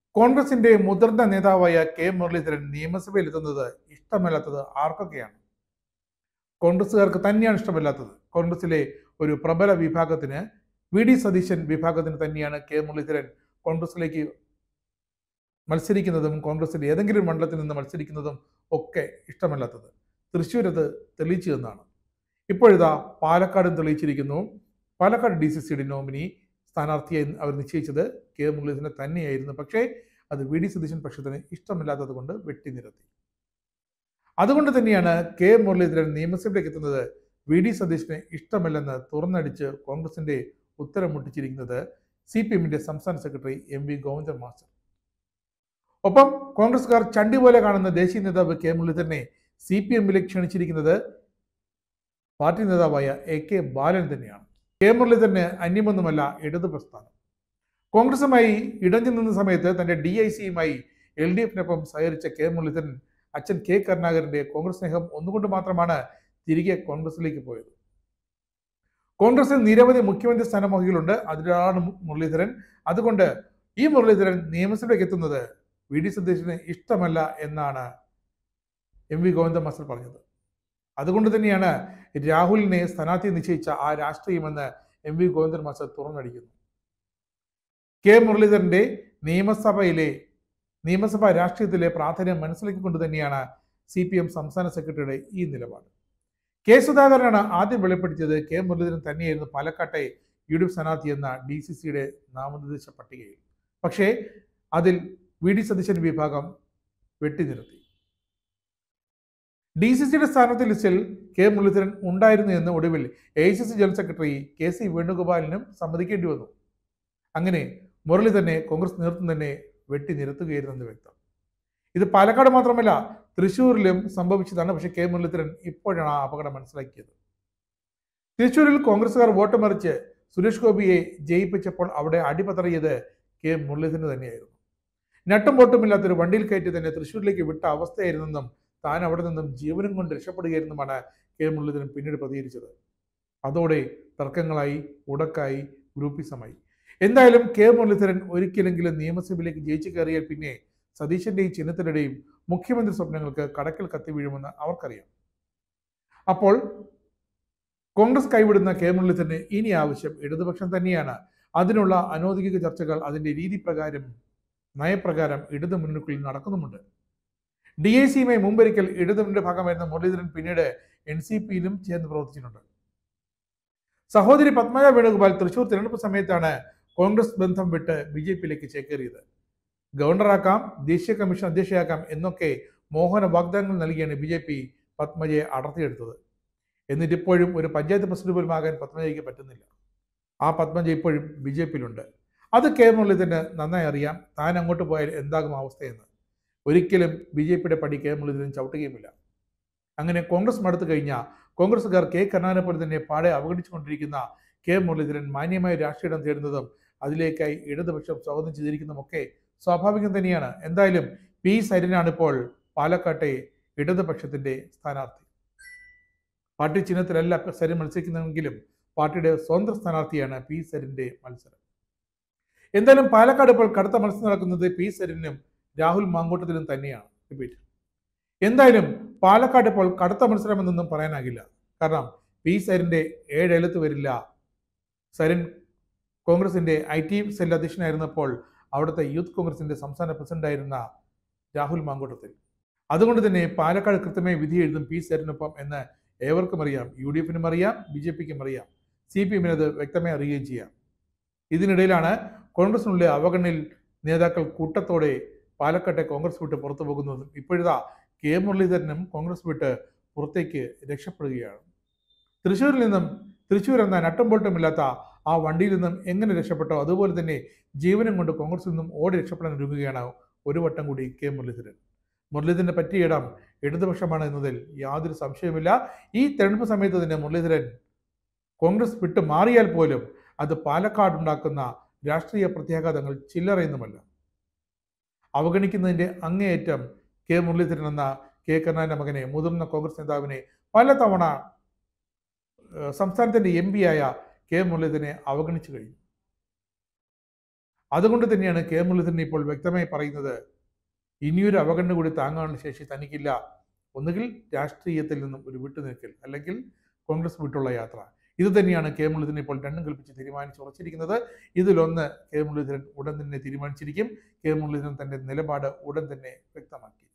കോൺഗ്രസിന്റെ മുതിർന്ന നേതാവായ കെ മുരളീധരൻ നിയമസഭയിൽ എത്തുന്നത് ഇഷ്ടമല്ലാത്തത് ആർക്കൊക്കെയാണ് കോൺഗ്രസ്സുകാർക്ക് തന്നെയാണ് ഇഷ്ടമല്ലാത്തത് കോൺഗ്രസിലെ ഒരു പ്രബല വിഭാഗത്തിന് വി ഡി സതീശൻ വിഭാഗത്തിന് തന്നെയാണ് കെ മുരളീധരൻ കോൺഗ്രസിലേക്ക് മത്സരിക്കുന്നതും കോൺഗ്രസിന്റെ ഏതെങ്കിലും മണ്ഡലത്തിൽ നിന്ന് മത്സരിക്കുന്നതും ഒക്കെ ഇഷ്ടമല്ലാത്തത് തൃശ്ശൂർ അത് തെളിയിച്ചു എന്നാണ് ഇപ്പോഴിതാ പാലക്കാടും തെളിയിച്ചിരിക്കുന്നു പാലക്കാട് ഡി സി സിയുടെ നോമിനി സ്ഥാനാർത്ഥിയെ അവർ നിശ്ചയിച്ചത് കെ മുരളീധരനെ തന്നെയായിരുന്നു പക്ഷേ അത് വി ഡി സതീശൻ പക്ഷത്തിന് ഇഷ്ടമില്ലാത്തത് കൊണ്ട് വെട്ടിനിരത്തി അതുകൊണ്ട് തന്നെയാണ് കെ മുരളീധരൻ നിയമസഭയിലേക്ക് എത്തുന്നത് വി ഡി സതീശന് ഇഷ്ടമല്ലെന്ന് തുറന്നടിച്ച് കോൺഗ്രസിന്റെ ഉത്തരം മുട്ടിച്ചിരിക്കുന്നത് സി പി എമ്മിന്റെ സംസ്ഥാന secretary M V Govindan master ഒപ്പം കോൺഗ്രസ്സുകാർ ചണ്ടി പോലെ കാണുന്ന ദേശീയ നേതാവ് കെ മുരളീധരനെ സി പി എമ്മിലേക്ക് ക്ഷണിച്ചിരിക്കുന്നത് പാർട്ടി നേതാവായ എ കെ ബാലൻ തന്നെയാണ് കെ മുരളീധരന് അന്യമൊന്നുമല്ല ഇടതു പ്രസ്ഥാനം കോൺഗ്രസുമായി ഇടഞ്ഞു നിന്ന സമയത്ത് തന്റെ ഡി ഐ സിയുമായി എൽ ഡി എഫിനൊപ്പം സഹകരിച്ച കെ മുരളീധരൻ അച്ഛൻ കെ കരുണാകരന്റെ കോൺഗ്രസ് സ്നേഹം ഒന്നുകൊണ്ട് മാത്രമാണ് തിരികെ കോൺഗ്രസിലേക്ക് പോയത് കോൺഗ്രസിൽ നിരവധി മുഖ്യമന്ത്രി സ്ഥാനമോഹികളുണ്ട് അതിലൊരാളാണ് മുരളീധരൻ അതുകൊണ്ട് ഈ മുരളീധരൻ നിയമസഭയിലേക്ക് എത്തുന്നത് വി ഡി സതീശന് ഇഷ്ടമല്ല എന്നാണ് എം വി ഗോവിന്ദ മാസ്റ്റർ പറഞ്ഞത് അതുകൊണ്ട് തന്നെയാണ് രാഹുലിനെ സ്ഥാനാർത്ഥി നിശ്ചയിച്ച ആ രാഷ്ട്രീയമെന്ന് എം വി ഗോവിന്ദൻ മാസ്റ്റർ തുറന്നടിക്കുന്നു കെ മുരളീധരന്റെ നിയമസഭയിലെ നിയമസഭാ രാഷ്ട്രീയത്തിലെ പ്രാധാന്യം മനസ്സിലാക്കിക്കൊണ്ട് തന്നെയാണ് സി പി എം സംസ്ഥാന സെക്രട്ടറിയുടെ ഈ നിലപാട് കെ സുധാകരനാണ് ആദ്യം വെളിപ്പെടുത്തിയത് കെ മുരളീധരൻ തന്നെയായിരുന്നു പാലക്കാട്ടെ യു ഡി എഫ് സ്ഥാനാർത്ഥി എന്ന ഡി സി സിയുടെ നാമനിർദ്ദേശ പട്ടികയിൽ പക്ഷേ അതിൽ വി ഡി സതീശൻ വിഭാഗം വെട്ടിനിർത്തി ഡി സി സിയുടെ സ്ഥാനാർത്ഥി ലിസ്റ്റിൽ കെ മുരളീധരൻ ഉണ്ടായിരുന്നു എന്ന് ഒടുവിൽ A I C C general secretary K C വേണുഗോപാലിനും സമ്മതിക്കേണ്ടി വന്നു അങ്ങനെ മുരളി തന്നെ കോൺഗ്രസ് നേതൃത്വം തന്നെ വെട്ടി നിരത്തുകയായിരുന്നെന്ന് വ്യക്തം ഇത് പാലക്കാട് മാത്രമല്ല തൃശ്ശൂരിലും സംഭവിച്ചതാണ് പക്ഷേ കെ മുരളീധരൻ ഇപ്പോഴാണ് ആ അപകടം മനസ്സിലാക്കിയത് തൃശ്ശൂരിൽ കോൺഗ്രസുകാർ വോട്ട് മറിച്ച് സുരേഷ് ഗോപിയെ ജയിപ്പിച്ചപ്പോൾ അവിടെ അടിപതറിയത് കെ മുരളീധരൻ തന്നെയായിരുന്നു നട്ടും പൊട്ടുമില്ലാത്തൊരു വണ്ടിയിൽ കയറ്റി തന്നെ തൃശ്ശൂരിലേക്ക് വിട്ട അവസ്ഥയായിരുന്നെന്നും താൻ അവിടെ നിന്നും ജീവനും കൊണ്ട് രക്ഷപ്പെടുകയായിരുന്നുമാണ് കെ മുരളീധരൻ പിന്നീട് പ്രതികരിച്ചത് അതോടെ തർക്കങ്ങളായി ഉടക്കായി ഗ്രൂപ്പിസമായി എന്തായാലും കെ മുരളീധരൻ ഒരിക്കലെങ്കിലും നിയമസഭയിലേക്ക് ജയിച്ചു കയറിയാൽ പിന്നെ സതീശന്റെയും ചിഹ്നത്തിനിടെയും മുഖ്യമന്ത്രി സ്വപ്നങ്ങൾക്ക് കടക്കൽ കത്തി വീഴുമെന്ന് അവർക്കറിയാം അപ്പോൾ കോൺഗ്രസ് കൈവിടുന്ന കെ മുരളീധരന് ഇനി ആവശ്യം ഇടതുപക്ഷം തന്നെയാണ് അതിനുള്ള അനൗദ്യോഗിക ചർച്ചകൾ അതിന്റെ രീതി പ്രകാരം നയപ്രകാരം ഇടതു മുന്നണിക്കുള്ളിൽ നടക്കുന്നുമുണ്ട് ഡി ഐ സിയുമായി മുമ്പൊരിക്കൽ ഇടതുമുന്നണിയുടെ ഭാഗമായിരുന്ന മുരളീധരൻ പിന്നീട് എൻ സി പിയിലും ചേർന്ന് പ്രവർത്തിച്ചിട്ടുണ്ട് സഹോദരി പത്മജ വേണുഗോപാൽ തൃശൂർ തിരഞ്ഞെടുപ്പ് സമയത്താണ് കോൺഗ്രസ് ബന്ധം വിട്ട് ബി ജെ പിയിലേക്ക് ചേക്കേറിയത് ഗവർണറാക്കാം ദേശീയ കമ്മീഷൻ അധ്യക്ഷയാക്കാം എന്നൊക്കെ മോഹന വാഗ്ദാനങ്ങൾ നൽകിയാണ് ബി ജെ പി പത്മജയെ അടർത്തിയെടുത്തത് എന്നിട്ട് ഇപ്പോഴും ഒരു പഞ്ചായത്ത് പ്രസിഡന്റ് പോലും ആകാൻ പത്മജയ്ക്ക് പറ്റുന്നില്ല ആ പത്മജ ഇപ്പോഴും ബി ജെ പിയിലുണ്ട് അത് കെ മുരളീധരന് നന്നായി അറിയാം താൻ അങ്ങോട്ട് പോയാൽ എന്താകും അവസ്ഥയെന്ന് ഒരിക്കലും ബി ജെ പിയുടെ പടി കെ മുരളീധരൻ ചവിട്ടുകയുമില്ല അങ്ങനെ കോൺഗ്രസ് മടുത്തു കഴിഞ്ഞാൽ കോൺഗ്രസ്സുകാർ കെ കരുണാകരനെ പോലെ തന്നെ പാടെ അവഗണിച്ചുകൊണ്ടിരിക്കുന്ന കെ മുരളീധരൻ മാന്യമായ രാഷ്ട്രീയം തേടുന്നതും അതിലേക്കായി ഇടതുപക്ഷം സ്വാഗതം ചെയ്തിരിക്കുന്നതുമൊക്കെ സ്വാഭാവികം തന്നെയാണ് എന്തായാലും പി സരിനാണ് ഇപ്പോൾ പാലക്കാട്ടെ ഇടതുപക്ഷത്തിന്റെ സ്ഥാനാർത്ഥി പാർട്ടി ചിഹ്നത്തിലല്ല സരിൻ മത്സരിക്കുന്നതെങ്കിലും പാർട്ടിയുടെ സ്വന്തം സ്ഥാനാർത്ഥിയാണ് പി സരിന്റെ മത്സരം എന്തായാലും പാലക്കാട് ഇപ്പോൾ കടുത്ത മത്സരം നടക്കുന്നത് പി സരിനും രാഹുൽ മാങ്കൂട്ടത്തിലും തന്നെയാണ് റിപ്പീറ്റ് എന്തായാലും പാലക്കാട് ഇപ്പോൾ കടുത്ത മത്സരമെന്നൊന്നും പറയാനാകില്ല കാരണം പി സരിന്റെ ഏഴ് എഴുത്ത് വരില്ല സരിൻ കോൺഗ്രസിന്റെ ഐ ടി സെൽ അധ്യക്ഷനായിരുന്നപ്പോൾ അവിടുത്തെ യൂത്ത് കോൺഗ്രസിന്റെ സംസ്ഥാന പ്രസിഡന്റായിരുന്ന രാഹുൽ മാങ്കൂട്ടത്തിൽ അതുകൊണ്ട് തന്നെ പാലക്കാട് കൃത്യമായി വിധി എഴുതും പി സരിനൊപ്പം എന്ന് ഏവർക്കും അറിയാം യു ഡി എഫിനും അറിയാം ബി ജെ പിക്കും അറിയാം സി പി എമ്മിനത് വ്യക്തമായി അറിയുകയും ചെയ്യാം ഇതിനിടയിലാണ് കോൺഗ്രസിനുള്ളിലെ അവഗണനയിൽ നേതാക്കൾ കൂട്ടത്തോടെ പാലക്കാട്ടെ കോൺഗ്രസ് വിട്ട് പുറത്തു പോകുന്നതും ഇപ്പോഴിതാ കെ മുരളീധരനും കോൺഗ്രസ് വിട്ട് പുറത്തേക്ക് രക്ഷപ്പെടുകയാണ് തൃശ്ശൂരിൽ നിന്നും തൃശ്ശൂർ എന്ന നട്ടും പൊട്ടുമില്ലാത്ത ആ വണ്ടിയിൽ നിന്നും എങ്ങനെ രക്ഷപ്പെട്ടോ അതുപോലെ തന്നെ ജീവനും കൊണ്ട് കോൺഗ്രസിൽ നിന്നും ഓടി രക്ഷപ്പെടാൻ ഒരുങ്ങുകയാണ് ഒരു വട്ടം കൂടി കെ മുരളീധരൻ മുരളീധരനെ പറ്റിയ ഇടം ഇടതുപക്ഷമാണ് എന്നതിൽ യാതൊരു സംശയവുമില്ല ഈ തെരഞ്ഞെടുപ്പ് സമയത്ത് തന്നെ മുരളീധരൻ കോൺഗ്രസ് വിട്ട് മാറിയാൽ പോലും അത് പാലക്കാടുണ്ടാക്കുന്ന രാഷ്ട്രീയ പ്രത്യാഘാതങ്ങൾ ചില്ലറയൊന്നുമല്ല അവഗണിക്കുന്നതിന്റെ അങ്ങേയറ്റം കെ മുരളീധരൻ എന്ന കെ കരുണാകരന്റെ മകനെ മുതിർന്ന കോൺഗ്രസ് നേതാവിനെ പലതവണ ഏഹ്, സംസ്ഥാനത്തിന്റെ എം ആയ കെ മുരളീധരനെ അവഗണിച്ചു കഴിഞ്ഞു അതുകൊണ്ട് തന്നെയാണ് കെ മുരളീധരൻ ഇപ്പോൾ വ്യക്തമായി പറയുന്നത് ഇനിയൊരു അവഗണന കൂടി താങ്ങാനുള്ള ശേഷി തനിക്കില്ല ഒന്നുകിൽ രാഷ്ട്രീയത്തിൽ നിന്നും ഒരു വിട്ടുനിൽക്കൽ അല്ലെങ്കിൽ കോൺഗ്രസ് വിട്ടുള്ള യാത്ര ഇത് തന്നെയാണ് കെ മുരളീധരൻ ഇപ്പോൾ രണ്ടും കൽപ്പിച്ച് തീരുമാനിച്ച് ഉറച്ചിരിക്കുന്നത് ഇതിലൊന്ന് കെ മുരളീധരൻ ഉടൻ തന്നെ തീരുമാനിച്ചിരിക്കും കെ മുരളീധരൻ തന്റെ നിലപാട് ഉടൻ തന്നെ വ്യക്തമാക്കി